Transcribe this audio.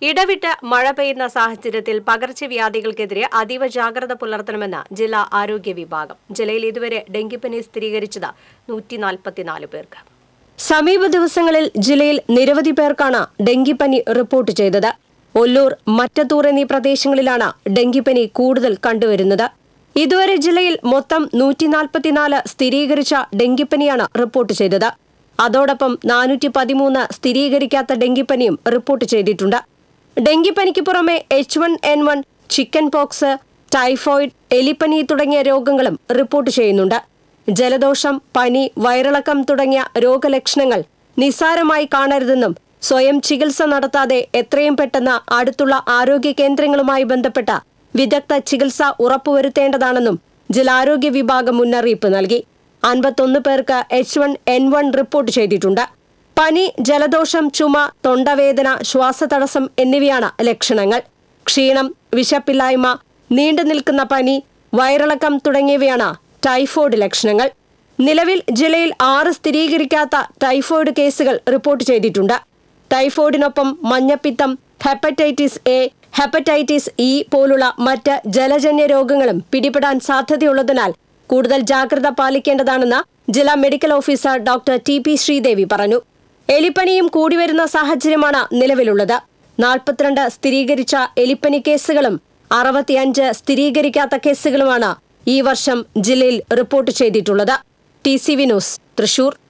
ഇടവിട്ട് മഴ പെയ്യുന്ന സാഹചര്യത്തിൽ പകർച്ചവ്യാധികൾക്കെതിരെ അതീവ ജാഗ്രത പുലർത്തണമെന്ന് ജില്ലാ ആരോഗ്യ വിഭാഗം ജില്ലയിൽ ഇതുവരെ ഡെങ്കിപ്പനി സ്ഥിരീകരിച്ചത് നൂറ്റി നാൽപ്പത്തിനാല് പേർക്ക് സമീപ ദിവസങ്ങളിൽ ജില്ലയിൽ നിരവധി പേർക്കാണ് ഡെങ്കിപ്പനി റിപ്പോർട്ട് ചെയ്തത് ഒല്ലൂർ മറ്റത്തൂർ എന്നീ പ്രദേശങ്ങളിലാണ് ഡെങ്കിപ്പനി കൂടുതൽ കണ്ടുവരുന്നത് ഇതുവരെ ജില്ലയിൽ മൊത്തം നൂറ്റി നാൽപ്പത്തിനാല് സ്ഥിരീകരിച്ച ഡെങ്കിപ്പനിയാണ് റിപ്പോർട്ട് ചെയ്തത് അതോടൊപ്പം നാനൂറ്റി പതിമൂന്ന് സ്ഥിരീകരിക്കാത്ത ഡെങ്കിപ്പനിയും റിപ്പോർട്ട് ചെയ്തിട്ടുണ്ട് ഡെങ്കിപ്പനിക്ക് പുറമെ H one N one chicken pox typhoid എലിപ്പനി തുടങ്ങിയ രോഗങ്ങളും റിപ്പോർട്ട് ചെയ്യുന്നുണ്ട് ജലദോഷം പനി വയറിളക്കം തുടങ്ങിയ രോഗലക്ഷണങ്ങൾ നിസ്സാരമായി കാണരുതെന്നും സ്വയം ചികിത്സ നടത്താതെ എത്രയും പെട്ടെന്ന് അടുത്തുള്ള ആരോഗ്യ കേന്ദ്രങ്ങളുമായി ബന്ധപ്പെട്ട വിദഗ്ധ ചികിത്സ ഉറപ്പുവരുത്തേണ്ടതാണെന്നും ജില്ലാരോഗ്യ വിഭാഗം മുന്നറിയിപ്പ് നൽകി അൻപത്തൊന്ന് പേർക്ക് H one N one report ചെയ്തിട്ടുണ്ട് പനി ജലദോഷം ചുമ തൊണ്ടവേദന ശ്വാസതടസ്സം എന്നിവയാണ് ലക്ഷണങ്ങൾ ക്ഷീണം വിശപ്പില്ലായ്മ നീണ്ടു നിൽക്കുന്ന പനി വയറിളക്കം തുടങ്ങിയവയാണ് ടൈഫോയിഡ് ലക്ഷണങ്ങൾ നിലവിൽ ജില്ലയിൽ ആറ് സ്ഥിരീകരിക്കാത്ത ടൈഫോയിഡ് കേസുകൾ റിപ്പോർട്ട് ചെയ്തിട്ടുണ്ട് ടൈഫോയിഡിനൊപ്പം മഞ്ഞപ്പിത്തം ഹെപ്പറ്റൈറ്റിസ് എ ഹെപ്പറ്റൈറ്റിസ് ഇ പോലുള്ള മറ്റ് ജലജന്യ രോഗങ്ങളും പിടിപെടാൻ സാധ്യതയുള്ളതിനാൽ കൂടുതൽ ജാഗ്രത പാലിക്കേണ്ടതാണെന്ന് ജില്ലാ medical officer doctor T P Sreedevi പറഞ്ഞു എലിപ്പനിയും കൂടിവരുന്ന സാഹചര്യമാണ് നിലവിലുള്ളത് നാൽപ്പത്തിരണ്ട് സ്ഥിരീകരിച്ച എലിപ്പനി കേസുകളും അറുപത്തിയഞ്ച് സ്ഥിരീകരിക്കാത്ത കേസുകളുമാണ് ഈ വർഷം ജില്ലയിൽ റിപ്പോർട്ട് ചെയ്തിട്ടുള്ളത് T C V news Thrissur